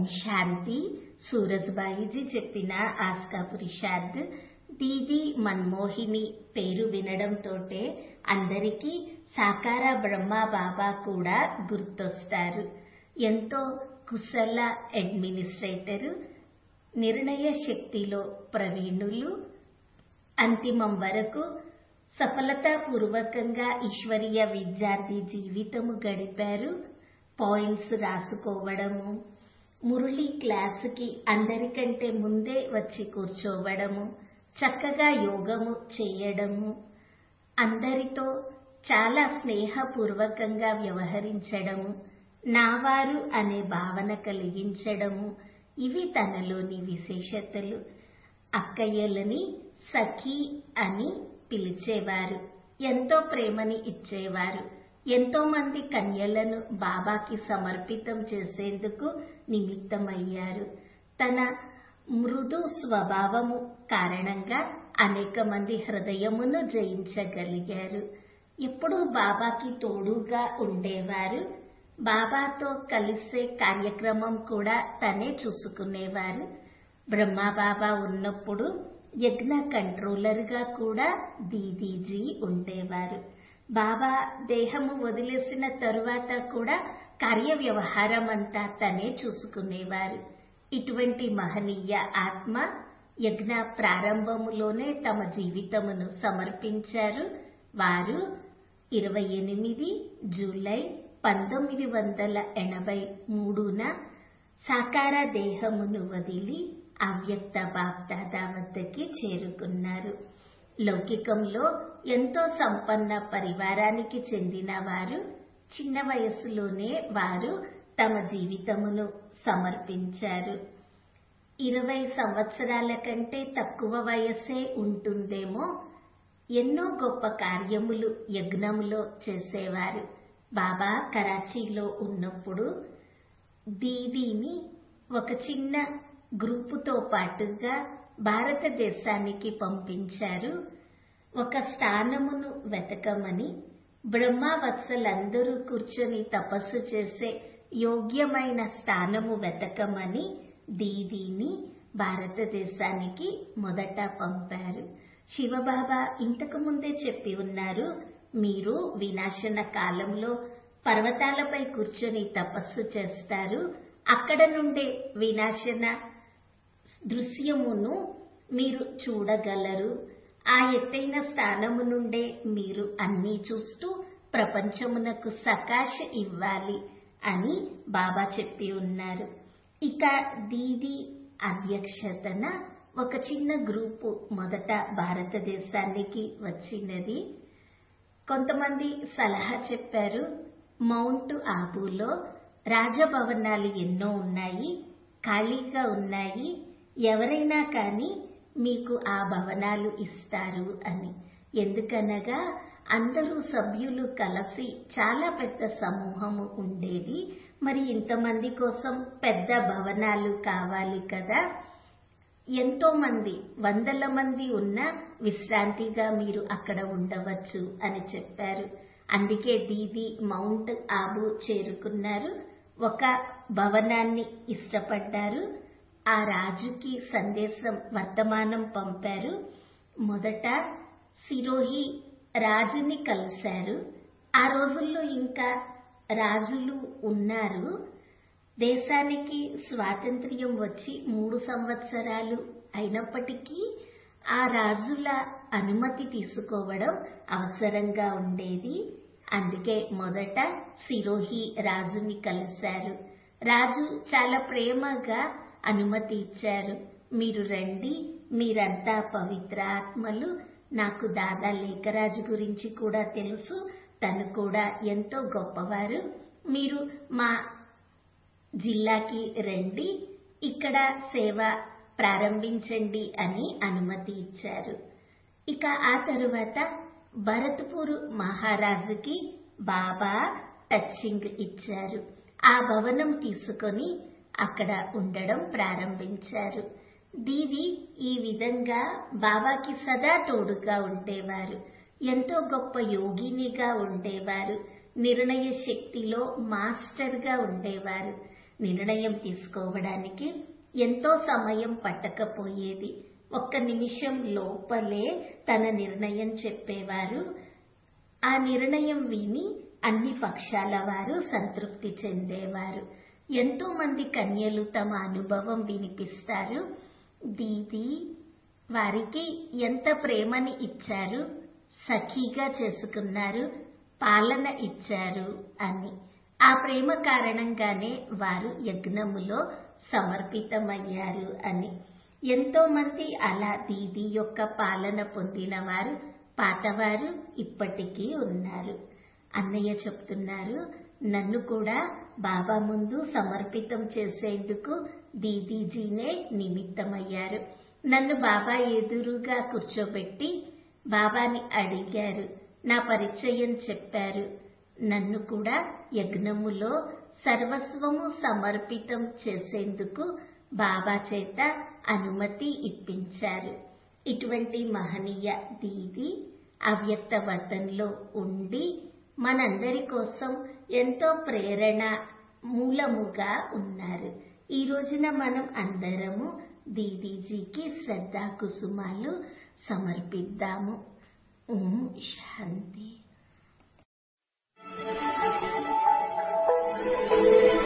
శాంతి సూరజ్బాయిజీ చెప్పిన ఆస్కా పురుషార్థ్ దీది మన్మోహిని పేరు వినడంతోటే అందరికీ సాకార బ్రహ్మ బాబా కూడా గుర్తొస్తారు ఎంతో కుశల అడ్మినిస్ట్రేటరు నిర్ణయ శక్తిలో ప్రవీణులు అంతిమం వరకు సఫలతాపూర్వకంగా ఈశ్వరీయ విద్యార్థి జీవితము గడిపారు పాయింట్స్ రాసుకోవడము మురళి క్లాసుకి అందరికంటే ముందే వచ్చి కూర్చోవడము చక్కగా యోగము చేయడము అందరితో చాలా స్నేహపూర్వకంగా వ్యవహరించడము నావారు అనే భావన కలిగించడము ఇవి తనలోని విశేషతలు అక్కయ్యలని సఖీ అని పిలిచేవారు ఎంతో ప్రేమని ఇచ్చేవారు ఎంతో మంది కన్యలను బాబాకి సమర్పితం చేసేందుకు నిమిత్తమయ్యారు తన మృదు స్వభావము కారణంగా అనేక మంది హృదయమును జయించగలిగారు ఎప్పుడూ బాబాకి తోడుగా ఉండేవారు బాబాతో కలిసే కార్యక్రమం కూడా తనే చూసుకునేవారు బ్రహ్మబాబా ఉన్నప్పుడు యజ్ఞ కంట్రోలర్గా కూడా దీదీజీ ఉండేవారు బాబా దేహము వదిలేసిన తరువాత కూడా కార్య వ్యవహారం అంతా తనే చూసుకునేవారు ఇటువంటి మహనీయ ఆత్మ యజ్ఞ ప్రారంభములోనే తమ జీవితమును సమర్పించారు వారు ఇరవై ఎనిమిది జూలై పంతొమ్మిది వందల ఎనభై మూడున సాకార దేహమును వదిలి అవ్యక్త బాప్దాదా వద్దకి చేరుకున్నారు లౌకికంలో ఎంతో సంపన్న పరివారానికి చెందిన వారు చిన్న వయసులోనే వారు తమ జీవితమును సమర్పించారు ఇరవై సంవత్సరాల కంటే తక్కువ వయసే ఉంటుందేమో ఎన్నో గొప్ప కార్యములు యజ్ఞములో చేసేవారు బాబా కరాచీలో ఉన్నప్పుడు దీదీని ఒక చిన్న గ్రూపుతో పాటుగా భారతదేశానికి పంపించారు ఒక స్థానమును వెతకమని బ్రహ్మవత్సలందరూ కూర్చొని తపస్సు చేసే యోగ్యమైన స్థానము వెతకమని దీదీని భారతదేశానికి మొదట పంపారు శివబాబా ఇంతకు ముందే చెప్పి ఉన్నారు మీరు వినాశన కాలంలో పర్వతాలపై కూర్చొని తపస్సు చేస్తారు అక్కడ నుండే వినాశన దృశ్యమును మీరు చూడగలరు ఆ ఎత్తైన స్థానము నుండే మీరు అన్నీ చూస్తూ ప్రపంచమునకు సకాశ ఇవ్వాలి అని బాబా చెప్పి ఉన్నారు ఇక దీది అధ్యక్షతన ఒక చిన్న గ్రూపు మొదట భారతదేశానికి వచ్చినది కొంతమంది సలహా చెప్పారు మౌంట్ ఆబులో రాజభవనాలు ఎన్నో ఉన్నాయి ఖాళీగా ఉన్నాయి ఎవరైనా కానీ మీకు ఆ భవనాలు ఇస్తారు అని ఎందుకనగా అందరూ సభ్యులు కలిసి చాలా పెద్ద సమూహము ఉండేది మరి ఇంతమంది కోసం పెద్ద భవనాలు కావాలి కదా ఎంతో మంది వందల మంది ఉన్న విశ్రాంతిగా మీరు అక్కడ ఉండవచ్చు అని చెప్పారు అందుకే దీది మౌంట్ ఆబు చేరుకున్నారు ఒక భవనాన్ని ఇష్టపడ్డారు ఆ రాజుకి సందేశం వర్తమానం పంపారు మొదట సిరోహి రాజుని కలిశారు ఆ రోజుల్లో ఇంకా రాజులు ఉన్నారు దేశానికి స్వాతంత్ర్యం వచ్చి మూడు సంవత్సరాలు అయినప్పటికీ ఆ రాజుల అనుమతి తీసుకోవడం అవసరంగా ఉండేది అందుకే మొదట సిరోహి రాజుని కలిశారు రాజు చాలా ప్రేమగా అనుమతి ఇచ్చారు మీరు రండి మీరంతా పవిత్ర ఆత్మలు నాకు దాదా లేఖరాజు గురించి కూడా తెలుసు తను కూడా ఎంతో గొప్పవారు మీరు మా జిల్లాకి రండి ఇక్కడ సేవ ప్రారంభించండి అని అనుమతి ఇచ్చారు ఇక ఆ తరువాత భరత్పూర్ మహారాజుకి బాబా టచ్చింగ్ ఇచ్చారు ఆ భవనం తీసుకొని అక్కడ ఉండడం ప్రారంభించారు దీవి ఈ విధంగా బాబాకి సదా తోడుగా ఉండేవారు ఎంతో గొప్ప యోగినిగా ఉండేవారు నిర్ణయ శక్తిలో మాస్టర్గా ఉండేవారు నిర్ణయం తీసుకోవడానికి ఎంతో సమయం పట్టకపోయేది ఒక్క నిమిషం లోపలే తన నిర్ణయం చెప్పేవారు ఆ నిర్ణయం విని అన్ని పక్షాల వారు సంతృప్తి చెందేవారు ఎంతో మంది కన్యలు తమ అనుభవం వినిపిస్తారు దీది వారికి ఎంత ప్రేమని ఇచ్చారు సఖీగా చేసుకున్నారు పాలన ఇచ్చారు అని ఆ ప్రేమ కారణంగానే వారు యజ్ఞములో సమర్పితమయ్యారు అని ఎంతో మంది అలా దీది యొక్క పాలన పొందిన వారు పాతవారు ఇప్పటికీ ఉన్నారు అన్నయ్య చెప్తున్నారు నన్ను కూడా బాబా ముందు సమర్పితం చేసేందుకు దీదీజీనే నిమిత్తమయ్యారు నన్ను బాబా ఎదురుగా కూర్చోబెట్టి బాబాని అడిగారు నా పరిచయం చెప్పారు నన్ను కూడా యజ్ఞములో సర్వస్వము సమర్పితం చేసేందుకు బాబా చేత అనుమతి ఇప్పించారు ఇటువంటి మహనీయ దీది అవ్యక్త వతంలో ఉండి మనందరి కోసం ఎంతో ప్రేరణ మూలముగా ఉన్నారు ఈ రోజున మనం అందరము దీదీజీకి శ్రద్ధా కుసుమాలు సమర్పిద్దాము ఓం శాంతి